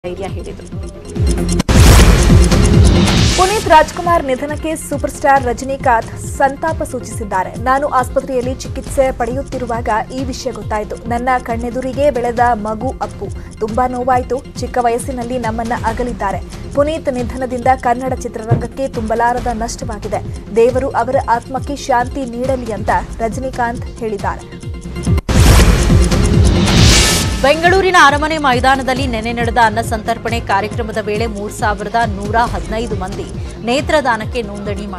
ಧೈರ್ಯ ಹೇಳಿದರು ಪುನೀತ್ ರಾಜ್ಕುಮಾರ್ ನಿಧನಕ್ಕೆ ಸೂಪರ್ ಸ್ಟಾರ್ ರಜನಿಕಾಂತ್ ಸಂತಾಪ ಸೂಚಿಸಿದ್ದಾರೆ ನಾನು ಆಸ್ಪತ್ರೆಯಲ್ಲಿ ಚಿಕಿತ್ಸೆ ಪಡೆಯುತ್ತಿರುವಾಗ ಈ ವಿಷಯ ಗೊತ್ತಾಯಿತು ನನ್ನ ಕಣ್ಣೆದುರಿಗೆ ಬೆಳೆದ ಮಗು ಅಪ್ಪು ತುಂಬಾ ನೋವಾಯಿತು ಚಿಕ್ಕ ವಯಸ್ಸಿನಲ್ಲಿ ನಮ್ಮನ್ನ ಅಗಲಿದ್ದಾರೆ ಪುನೀತ್ ನಿಧನದಿಂದ ಕನ್ನಡ ಚಿತ್ರರಂಗಕ್ಕೆ ತುಂಬಲಾರದ ನಷ್ಟವಾಗಿದೆ ದೇವರು ಅವರ ಆತ್ಮಕ್ಕೆ ಶಾಂತಿ ನೀಡಲಿ ಅಂತ ರಜನಿಕಾಂತ್ ಹೇಳಿದ್ದಾರೆ ಬೆಂಗಳೂರಿನ ಅರಮನೆ ಮೈದಾನದಲ್ಲಿ ನೆನೆ ನಡೆದ ಅನ್ನ ಸಂತರ್ಪಣೆ ಕಾರ್ಯಕ್ರಮದ ವೇಳೆ ಮೂರ್ ಸಾವಿರದ ನೂರ ಹದಿನೈದು ಮಂದಿ ನೇತ್ರದಾನಕ್ಕೆ ನೋಂದಣಿ ಮಾಡಿದ್ದಾರೆ